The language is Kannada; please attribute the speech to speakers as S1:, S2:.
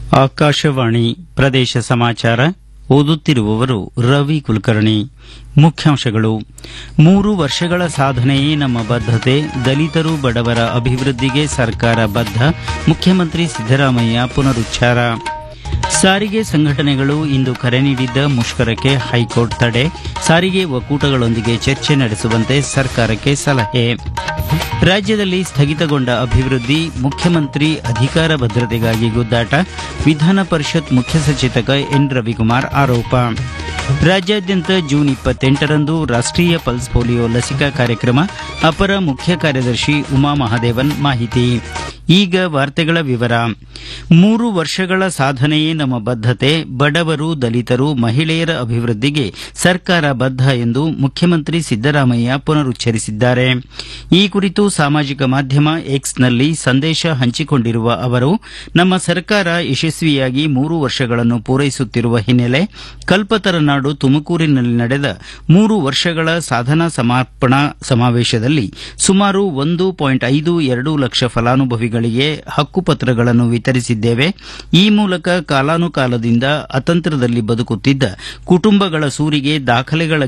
S1: ಆಕಾಶವಾಣಿ ಪ್ರದೇಶ ಸಮಾಚಾರ ಓದುತ್ತಿರುವವರು ರವಿ ಕುಲಕರ್ಣಿ ಮುಖ್ಯಾಂಶಗಳು ಮೂರು ವರ್ಷಗಳ ಸಾಧನೆಯೇ ನಮ್ಮ ಬದ್ಧತೆ ದಲಿತರು ಬಡವರ ಅಭಿವೃದ್ಧಿಗೆ ಸರ್ಕಾರ ಬದ್ಧ ಮುಖ್ಯಮಂತ್ರಿ ಸಿದ್ದರಾಮಯ್ಯ ಪುನರುಚ್ಚಾರ ಸಾರಿಗೆ ಸಂಘಟನೆಗಳು ಇಂದು ಕರೆ ನೀಡಿದ್ದ ಮುಷ್ಕರಕ್ಕೆ ಹೈಕೋರ್ಟ್ ತಡೆ ಸಾರಿಗೆ ಒಕ್ಕೂಟಗಳೊಂದಿಗೆ ಚರ್ಚೆ ನಡೆಸುವಂತೆ ಸರ್ಕಾರಕ್ಕೆ ಸಲಹೆ ರಾಜ್ಯದಲ್ಲಿ ಸ್ಥಗಿತಗೊಂಡ ಅಭಿವೃದ್ಧಿ ಮುಖ್ಯಮಂತ್ರಿ ಅಧಿಕಾರ ಭದ್ರತೆಗಾಗಿ ಗುದ್ದಾಟ ವಿಧಾನ ಪರಿಷತ್ ಮುಖ್ಯ ಸಚೇತಕ ಎನ್ ರವಿಕುಮಾರ್ ಆರೋಪ ರಾಜ್ಯಾದ್ಯಂತ ಜೂನ್ ಇಪ್ಪತ್ತೆಂಟರಂದು ರಾಷ್ಟೀಯ ಪಲ್ಸ್ ಪೋಲಿಯೋ ಲಸಿಕಾ ಕಾರ್ಯಕ್ರಮ ಅಪರ ಮುಖ್ಯ ಕಾರ್ಯದರ್ಶಿ ಉಮಾ ಮಹಾದೇವನ್ ಮಾಹಿತಿ ಈಗ ವಾರ್ತೆಗಳ ವಿವರ ಮೂರು ವರ್ಷಗಳ ಸಾಧನೆಯೇ ನಮ್ಮ ಬದ್ಧತೆ ಬಡವರು ದಲಿತರು ಮಹಿಳೆಯರ ಅಭಿವೃದ್ಧಿಗೆ ಸರ್ಕಾರ ಬದ್ಧ ಎಂದು ಮುಖ್ಯಮಂತ್ರಿ ಸಿದ್ದರಾಮಯ್ಯ ಪುನರುಚ್ಚರಿಸಿದ್ದಾರೆ ಈ ಕುರಿತು ಸಾಮಾಜಿಕ ಮಾಧ್ಯಮ ಎಕ್ಸ್ನಲ್ಲಿ ಸಂದೇಶ ಹಂಚಿಕೊಂಡಿರುವ ಅವರು ನಮ್ಮ ಸರ್ಕಾರ ಯಶಸ್ವಿಯಾಗಿ ಮೂರು ವರ್ಷಗಳನ್ನು ಪೂರೈಸುತ್ತಿರುವ ಹಿನ್ನೆಲೆ ಕಲ್ಪತರ ನಾಡು ತುಮಕೂರಿನಲ್ಲಿ ನಡೆದ ಮೂರು ವರ್ಷಗಳ ಸಾಧನಾ ಸಮರ್ಪಣಾ ಸಮಾವೇಶದಲ್ಲಿ ಸುಮಾರು ಒಂದು ಪಾಯಿಂಟ್ ಐದು ಎರಡು ಲಕ್ಷ ಫಲಾನುಭವಿಗಳಿಗೆ ಹಕ್ಕುಪತ್ರಗಳನ್ನು ವಿತರಿಸಿದ್ದೇವೆ ಈ ಮೂಲಕ ಕಾಲಾನುಕಾಲದಿಂದ ಅತಂತ್ರದಲ್ಲಿ ಬದುಕುತ್ತಿದ್ದ ಕುಟುಂಬಗಳ ಸೂರಿಗೆ ದಾಖಲೆಗಳ